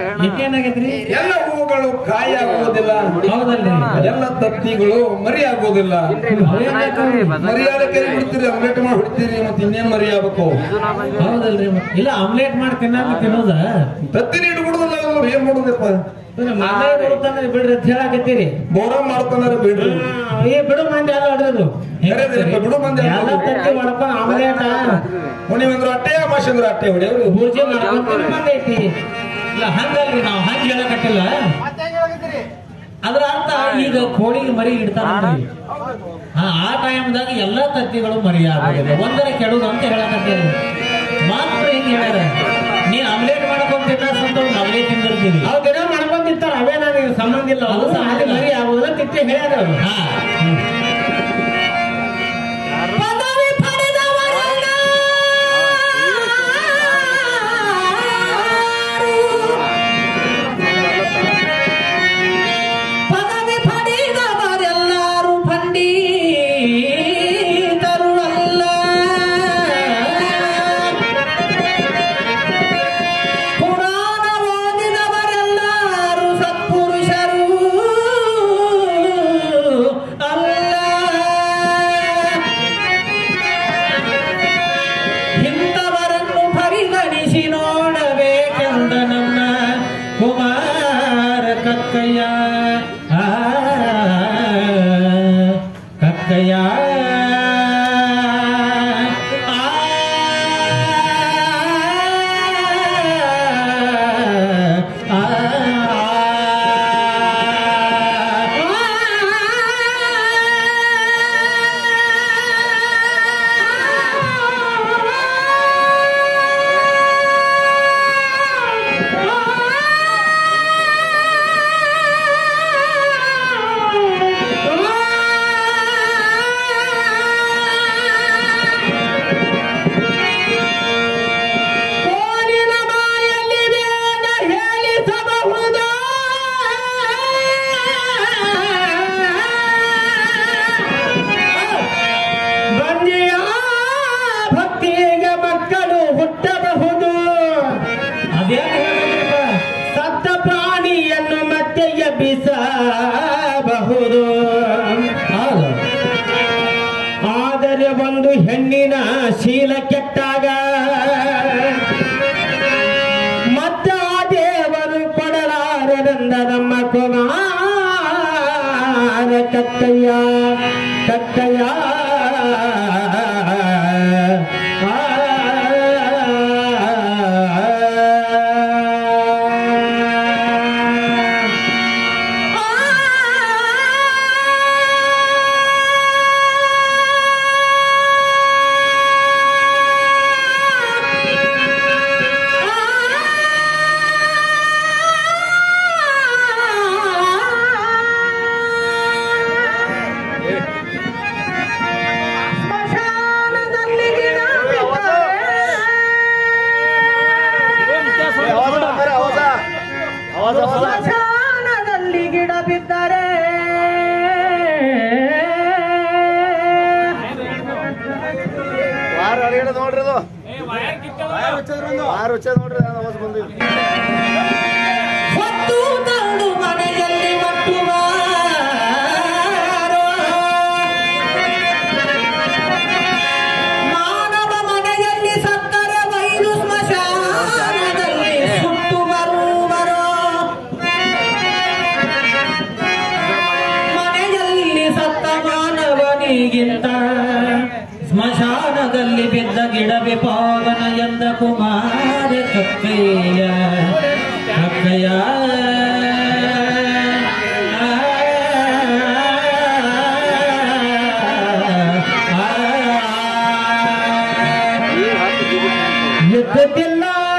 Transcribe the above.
ಏನಾಗೈತ್ರಿ ಎಲ್ಲ ಹೂವುಗಳು ಕಾಯಿ ಆಗುವುದಿಲ್ಲ ಹೌದಲ್ರಿ ಎಲ್ಲ ತತ್ತಿಗಳು ಮರಿ ಆಗುವುದಿಲ್ಲ ಮರಿಯಾದ ಕೈ ಬಿಡ್ತೀರಿ ಆಮ್ಲೆಟ್ ಮಾಡಿ ಹೊಡಿತೀರಿ ಮತ್ತೆ ಇನ್ನೇನ್ ಮರಿ ಆಗ್ಬೇಕು ಹೌದಲ್ರಿ ಇಲ್ಲ ಆಮ್ಲೆಟ್ ಮಾಡಿ ತಿನ್ನಾಕ ತಿನ್ನೋದ ತತ್ತಿನ ಇಟ್ಬಿಡುದಿಲ್ಲ ಅವ್ರು ಏನ್ ಮಾಡುದಪ್ಪ ಮನೆ ಬರುತ್ತಾನೆ ಬಿಡ್ರಿ ಅಂತ ಹೇಳಕತ್ತೀರಿ ಬೋರ ಮಾಡ್ತಾನಾರ ಬಿಡ್ರಿ ಏ ಬಿಡು ಮಂದಿ ಅಲ್ಲ ಹೊಡೆದು ಕರೆದ್ರಿ, ಬಿಡು ಮಂದಿ ಅಲ್ಲ. ಎಲ್ಲ ತತ್ತಿ ಒಡಪ ಆಮ್ಲೆಟ್ ಹುಣಿವಂದ್ರ ಅಟ್ಟೆ ಅಮಾಶಂದ್ರ ಅಟ್ಟೆ ಹೊಡೆಯವ್ರು ಬೂರ್ಜಿ ಮಾಡ್ಕೊಂಡು ಬಂದೈತಿ ಇಲ್ಲ ಹಂಗಲ್ರಿ ನಾವು ಹಂಗ ಹೇಳಕತ್ತಿಲ್ಲ ಅದ್ರ ಅರ್ಥ ಈಗ ಕೋಳಿಗೆ ಮರಿ ಇಡ್ತಾರ ಹಾ ಆ ಟೈಮ್ದಾಗ ಎಲ್ಲಾ ತತ್ತಿಗಳು ಮರಿ ಆಗೋದಿಲ್ಲ ಒಂದರ ಕೆಡುದು ಅಂತ ಹೇಳಕತ್ತೀರಿ ಮಾತ್ರ ಹಿಂಗ್ ಹೇಳ್ಯಾರ ನೀ ಆಮ್ಲೆಟ್ ಮಾಡ್ಕೊಂಡ್ ತಿನ್ನ ಸಂತ ನಾವೇ ತಿಂದಿರ್ತೀವಿ ಅವ್ ದಿನ ಮಾಡ್ಕೊಂಡ್ ತಿಂತಾರ ಅವೇ ನನಗೆ ಸಂಬಂಧ ಇಲ್ಲ ಅದು ಅದು ಸಂಬಂಧ ಇಲ್ಲ. ಮರಿ ಆಗುದಿಲ್ಲ ತಿತ್ತಿ ಹೇಳ್ಯಾರ ಅವ್ರು. ಹಾ ಪದವಿ ಪಡೆದವರೆಲ್ಲ ಪದವಿ ಪಡೆದವರೆಲ್ಲರೂ ಪಂಡಿತರು ಅಲ್ಲ ಪುರಾಣ ಓದಿದವರೆಲ್ಲರೂ ಸತ್ಪುರುಷರು ಅಲ್ಲ ಇಂಥವರನ್ನು ಪರಿಗಣಿಸಿ ನೋಡಬೇಕೆಂದ ನನ್ನ ಕುಮಾರ ಕಕ್ಕಯ್ಯ ಆ, ಕಕ್ಕಯ್ಯ ಆ, ಆ, ಕೋಲಿನ ಬಾಯಲ್ಲಿ ವೇದ ಹೇಳಿಸಬಹುದು ಬಂದಿಯ ಭಕ್ತಿಗೆ ಮಕ್ಕಳು ಹುಟ್ಟಬಹುದು ಅದೇನ್ ಹೇಳ್ಬೇಕ್ರಿಪ್ಪ? ಸತ್ತ ಪ್ರಾಣಿಯನ್ನು ಮತ್ತೆ ಎಬ್ಬಿಸಬಹುದು ಹೌದು ಆದರೆ ಒಂದು ಹೆಣ್ಣಿನ ಶೀಲ ಕೆಟ್ಟಾಗ ಮತ್ತ ಆ ದೇವರು ಕೊಡಲಾರನೆಂದ ನಮ್ಮ ಕುಮಾರ ಕಕ್ಕಯ್ಯ ಕಕ್ಕಯ್ಯ ಸ್ಮಶಾನದಲ್ಲಿ ಗಿಡ ಸ್ಮಶಾನದಲ್ಲಿ ಗಿಡ ಬಿದ್ದರೆ ವಾರ ಹೊರಗಡೆ ನೋಡ್ರಿ ಅದು ವಾರ ಹುಚ್ಚ ನೋಡ್ರಿ ಅವಾಜ್ ಬಂದಿಲ್ಲ ಹೊತ್ತು ತರಡು ಮನೆಯಲ್ಲಿ ಮಟ್ಟುವಾರೋ. ಮಾನವ ಮನೆಯಲ್ಲಿ ಸತ್ತರೆ ಬಯಲು ಸ್ಮಶಾನದಲ್ಲಿ ಸುಟ್ಟು ಬರುವರು ಮನೆಯಲ್ಲಿ ಸತ್ತ ಮಾನವನಿಗಿಂತ ಸ್ಮಶಾನದಲ್ಲಿ ಬಿದ್ದ ಗಿಡವೇ ಪಾವನ ಎಂದ ಕುಮಾರ ಕಕ್ಕಯ್ಯ ಕಕ್ಕಯ್ಯ ಎದ್ದಿಲ್ಲ